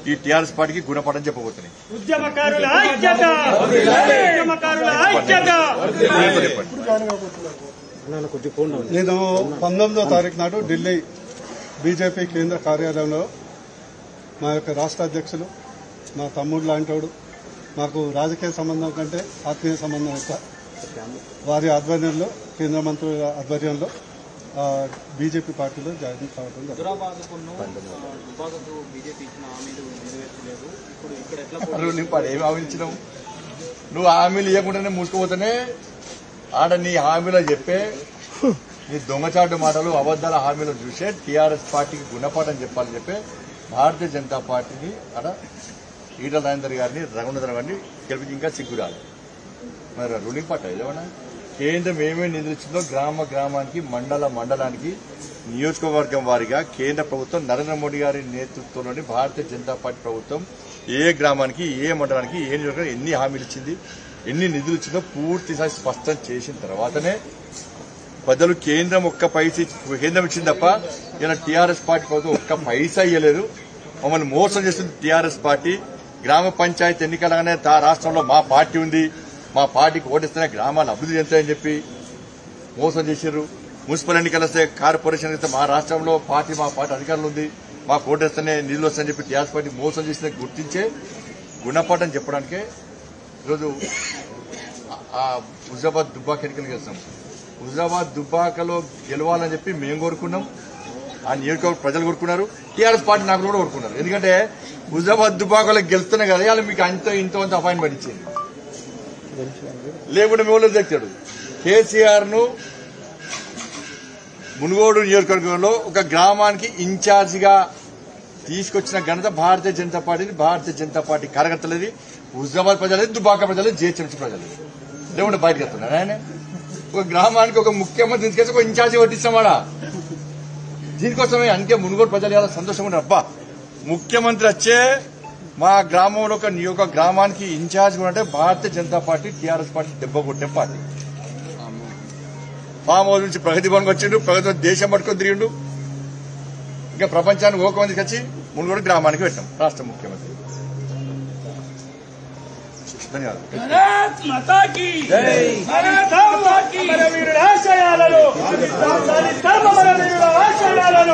ఈ టీఆర్ఎస్ పార్టీకి గుణపడని చెప్పబోతున్నాయి ఉద్యమకారుల ఐక్యత ఉద్యమకారుల ఐక్యత చెప్పండి నేను పంతొమ్మిదో తారీఖు నాడు ఢిల్లీ బీజేపీ కేంద్ర కార్యాలయంలో మా యొక్క రాష్ట్ర అధ్యక్షులు మా తమ్ముడు లాంటివాడు మాకు రాజకీయ సంబంధం కంటే ఆత్మీయ సంబంధం ఎక్కువ వారి ఆధ్వర్యంలో కేంద్ర మంత్రుల ఆధ్వర్యంలో ఆ, బీజేపీ పార్టీలో జాయిన్ కావడం జరిగింది హుజరాబాద్కును దుబాకకు బీజేపీ ఇచ్చిన హామీలు నెరవేర్చలేదు ఇప్పుడు ఇక్కడ ఎట్లా అరే నువ్వు పాడు ఏమి హామీలు ఇచ్చినావు నువ్వు హామీలు ఇవ్వకుండానే మూసుకుపోతేనే ఆడ నీ హామీలో చెప్పే నీ దొంగచాటు మాటలు అబద్దాల హామీలు చూసే టీఆర్ఎస్ పార్టీకి గుణపాఠం చెప్పాలని చెప్పి భారతీయ జనతా పార్టీని ఆడ ఈటల రాజేందర్ గారిని రఘునందన్ గారిని గెలిపించి ఇంకా సిగ్గురాలి మరి రూలింగ్ పార్టీ ఏమన్నా కేంద్రం ఏమేమి నిధులిచ్చిందో గ్రామ గ్రామానికి మండల మండలానికి నియోజకవర్గం వారిగా కేంద్ర ప్రభుత్వం నరేంద్ర మోడీ గారి నేతృత్వంలోని భారతీయ జనతా పార్టీ ప్రభుత్వం ఏ గ్రామానికి ఏ మండలానికి ఏ నియోజకవర్గం ఎన్ని హామీలు ఇచ్చింది ఎన్ని నిధులు ఇచ్చిందో పూర్తిసారి స్పష్టం చేసిన తర్వాతనే ప్రజలు కేంద్రం ఒక్క పైసా ఇచ్చి- కేంద్రం ఇచ్చింది తప్ప ఇలా టీఆర్ఎస్ పార్టీ ప్రభుత్వం ఒక్క పైసా ఇవ్వలేదు మమ్మల్ని మోసం చేస్తుంది టీఆర్ఎస్ పార్టీ గ్రామ పంచాయతీ ఎన్నికలగానే తా రాష్ట్రంలో మా పార్టీ ఉంది మా పార్టీకి ఓటిస్తేనే గ్రామాలు అభివృద్ధి చెందుతాయని చెప్పి మోసం చేశారు మున్సిపల్ ఎన్నికలు వస్తే కార్పొరేషన్ వస్తే మా రాష్ట్రంలో పార్టీ మా పార్టీ అధికారులు ఉంది మాకు ఓటేస్తేనే నిధులు వస్తాయని చెప్పి టీఆర్ఎస్ పార్టీ మోసం చేసిన గుర్తించే గుణపాఠం చెప్పడానికే ఈరోజు ఆ హుజాబాద్ దుబ్బాక ఎన్నికలు గెలుస్తాం హుజాబాద్ దుబ్బాకలో గెలవాలని చెప్పి మేము కోరుకున్నాం ఆ నియోజకవర్గ ప్రజలు కోరుకున్నారు టీఆర్ఎస్ పార్టీ నాకు కూడా కోరుకున్నారు ఎందుకంటే హుజాబాద్ దుబ్బాకలో గెలుస్తున్నాయి కదా ఇవాళ మీకు అంత ఇంత అంత అపాయింట్మెంట్ ఇచ్చింది లేకుంటే మీ వాళ్ళు తెచ్చాడు కేసీఆర్ ను మునుగోడు నియోజకవర్గంలో ఒక గ్రామానికి ఇన్ఛార్జిగా తీసుకొచ్చిన ఘనత భారతీయ జనతా పార్టీని భారతీయ జనతా పార్టీ కార్యకర్తలది హుజాబాద్ ప్రజలది దుబాక ప్రజలు జేహెచ్ఎంసీ ప్రజలు లేకుంటే బయటకు వస్తున్నారు ఆయన ఒక గ్రామానికి ఒక ముఖ్యమంత్రి తీసుకొచ్చి ఒక ఇన్ఛార్జి పట్టిస్తామాడా దీనికోసమే అందుకే మునుగోడు ప్రజలు చాలా సంతోషంగా ఉన్నారు అబ్బా ముఖ్యమంత్రి వచ్చే మా గ్రామంలో ఒక నీ యొక్క గ్రామానికి ఇన్ఛార్జ్ కూడా అంటే Bharatiya Janata party TRS party దెబ్బ కొట్టే పార్టీ ఫామ్ హౌస్ నుంచి ప్రగతి భవన్కి వచ్చిండు ప్రగతి భవన్ దేశం పట్టుకొని తిరిగిండు ఇంకా ప్రపంచానికి ఒక మందికి వచ్చి మునుగోడు గ్రామానికి పెట్టాం రాష్ట్ర ముఖ్యమంత్రి ధన్యవాదాలు భారత్ మాతాకి భారత్ మాతాకి అమరవీరుల ఆశయాలను సాధిస్తాం అమరవీరుల ఆశయాలను